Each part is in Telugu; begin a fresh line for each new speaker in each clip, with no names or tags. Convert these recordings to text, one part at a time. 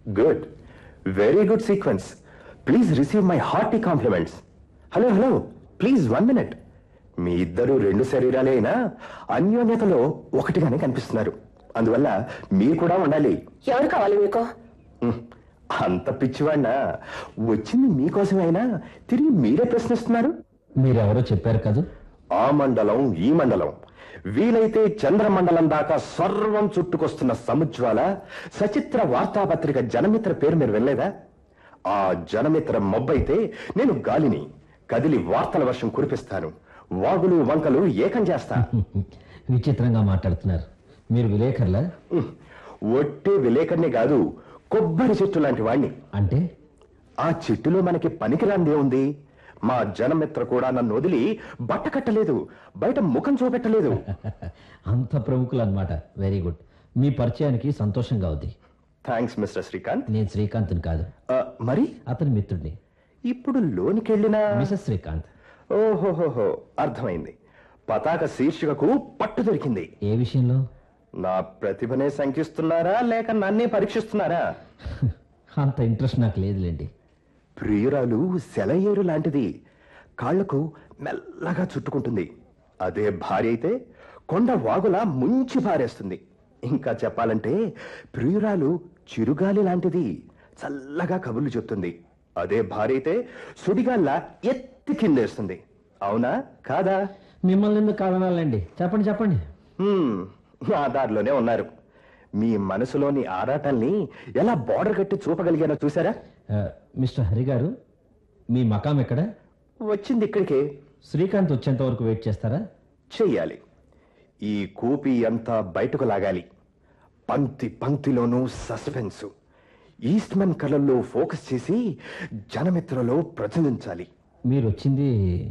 Good very good sequence please receive my hearty compliments hello hello please one minute మీ ఇద్దరు రెండు శరీరాలే అయినా అన్యోన్యతలో ఒకటిగానే కనిపిస్తున్నారు అందువల్ల మీరు కూడా ఉండాలి
ఎవరు కావాలి మీకు
హ్మ్. అంత పిచ్చివాడినా వచ్చింది మీకోసమైనా తిరిగి మీరే ప్రశ్నిస్తున్నారు
మీరెవరో చెప్పారు కదూ
ఆ మండలం ఈ మండలం వీలైతే చంద్రమండలం దాకా సర్వం చుట్టుకొస్తున్న సముజ్వాల సచిత్ర వార్తాపత్రిక జనమిత్ర పేరు మీరు వెళ్ళలేదా ఆ జనమిత్ర మబ్బైతే నేను గాలిని కదిలి వార్తల వర్షం కురిపిస్తాను వాగులు వంకలు ఏకం చేస్తా
విచిత్రంగా మాట్లాడుతున్నారు మీరు విలేకరులా
హ్మ్. ఒట్టే విలేకరిని కాదు కొబ్బరి చెట్టు లాంటి వాణ్ణి
అంటే
ఆ చెట్టులో మనకి పనికిరాందే ఉంది మా జనమిత్ర కూడా నన్ను వదిలి బట్ట కట్టలేదు బయట ముఖం చూపెట్టలేదు
అంత ప్రముఖులు అనమాట వెరీ గుడ్ మీ పరిచయానికి సంతోషంగా ఉంది
థ్యాంక్స్ మిస్టర్ శ్రీకాంత్
నేను శ్రీకాంత్ని కాదు
ఆ, మరి
అతని మిత్రుడిని
ఇప్పుడు లోనికెళ్ళినా
మిసెస్ శ్రీకాంత్
ఓహోహోహో అర్థమైంది పతాక శీర్షికకు పట్టు దొరికింది
ఏ విషయంలో
నా ప్రతిభనే శంకిస్తున్నారా లేక నన్నే పరీక్షిస్తున్నారా
అంత ఇంట్రెస్ట్ నాకు లేదులేండి
ప్రియురాలు సెలయేరు లాంటిది కాళ్లకు మెల్లగా చుట్టుకుంటుంది అదే భార్య అయితే కొండ వాగులా ముంచి పారేస్తుంది ఇంకా చెప్పాలంటే ప్రియురాలు చిరుగాలి లాంటిది చల్లగా కబుర్లు చెప్తుంది అదే భార్య అయితే సుడిగాల్లా ఎత్తి కిందేస్తుంది అవునా కాదా
మిమ్మల్ని ఎందుకు కాదనాలండి చెప్పండి చెప్పండి
హ్మ్, నా దారిలోనే ఉన్నారు మీ మనసులోని ఆరాటాల్ని ఎలా బోర్డర్ కట్టి చూపగలిగానో చూసారా
ఆ, మిస్టర్ హరి గారు మీ మకాం ఎక్కడ
వచ్చింది ఇక్కడికే
శ్రీకాంత్ వచ్చేంత వరకు వెయిట్ చేస్తారా
చెయ్యాలి ఈ కూపి అంతా బయటకు లాగాలి పంక్తి పంక్తిలోనూ సస్పెన్స్ ఈస్ట్మన్ కళల్లో ఫోకస్ చేసి జనమిత్రలో ప్రచురించాలి
మీరు వచ్చింది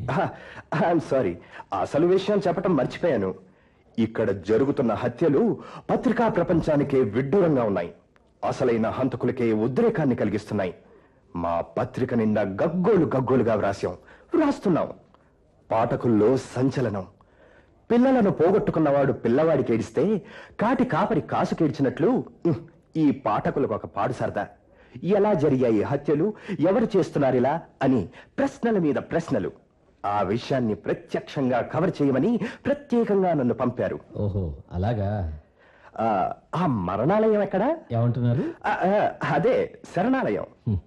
ఐఎమ్ సారీ అసలు విషయం చెప్పటం మర్చిపోయాను ఇక్కడ జరుగుతున్న హత్యలు పత్రికా ప్రపంచానికే విడ్డూరంగా ఉన్నాయి అసలైన హంతకులకే ఉద్రేకాన్ని కలిగిస్తున్నాయి మా పత్రిక నిండా గగ్గోలు గగ్గోలుగా వ్రాసాం వ్రాస్తున్నాం పాఠకుల్లో సంచలనం పిల్లలను పోగొట్టుకున్నవాడు పిల్లవాడికి ఏడిస్తే కాటి కాపరి కాసుకేడ్చినట్లు ఉహ్, ఈ పాఠకులకు ఒక పాడు సరదా ఎలా జరిగాయి హత్యలు ఎవరు చేస్తున్నారిలా అని ప్రశ్నల మీద ప్రశ్నలు ఆ విషయాన్ని ప్రత్యక్షంగా కవర్ చేయమని ప్రత్యేకంగా నన్ను పంపారు
ఓహో అలాగా
ఆ, ఆ మరణాలయం ఎక్కడా
ఏమంటున్నారు
ఆ, ఆ, అదే శరణాలయం